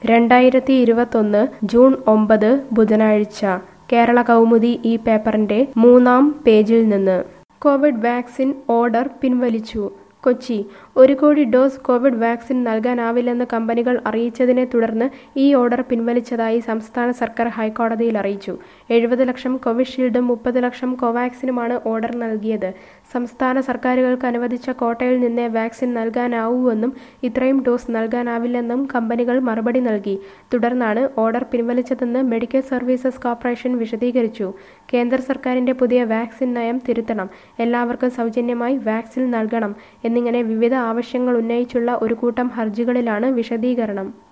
രണ്ടായിരത്തി ഇരുപത്തൊന്ന് ജൂൺ ഒമ്പത് ബുധനാഴ്ച കേരള കൗമുദി ഈ പേപ്പറിന്റെ മൂന്നാം പേജിൽ നിന്ന് കോവിഡ് വാക്സിൻ ഓർഡർ പിൻവലിച്ചു കൊച്ചി ഒരു കോടി ഡോസ് കോവിഡ് വാക്സിൻ നൽകാനാവില്ലെന്ന് കമ്പനികൾ അറിയിച്ചതിനെ തുടർന്ന് ഈ ഓർഡർ പിൻവലിച്ചതായി സംസ്ഥാന സർക്കാർ ഹൈക്കോടതിയിൽ അറിയിച്ചു എഴുപത് ലക്ഷം കോവിഷീൽഡും മുപ്പത് ലക്ഷം കോവാക്സിനുമാണ് ഓർഡർ നൽകിയത് സംസ്ഥാന സർക്കാരുകൾക്ക് അനുവദിച്ച കോട്ടയിൽ നിന്നേ വാക്സിൻ നൽകാനാവൂവെന്നും ഇത്രയും ഡോസ് നൽകാനാവില്ലെന്നും കമ്പനികൾ മറുപടി നൽകി തുടർന്നാണ് ഓർഡർ പിൻവലിച്ചതെന്ന് മെഡിക്കൽ സർവീസസ് കോർപ്പറേഷൻ വിശദീകരിച്ചു കേന്ദ്ര സർക്കാരിന്റെ പുതിയ വാക്സിൻ നയം തിരുത്തണം എല്ലാവർക്കും സൗജന്യമായി വാക്സിൻ നൽകണം എന്നിങ്ങനെ വിവിധ ആവശ്യങ്ങൾ ഉന്നയിച്ചുള്ള ഒരു കൂട്ടം ഹർജികളിലാണ് വിശദീകരണം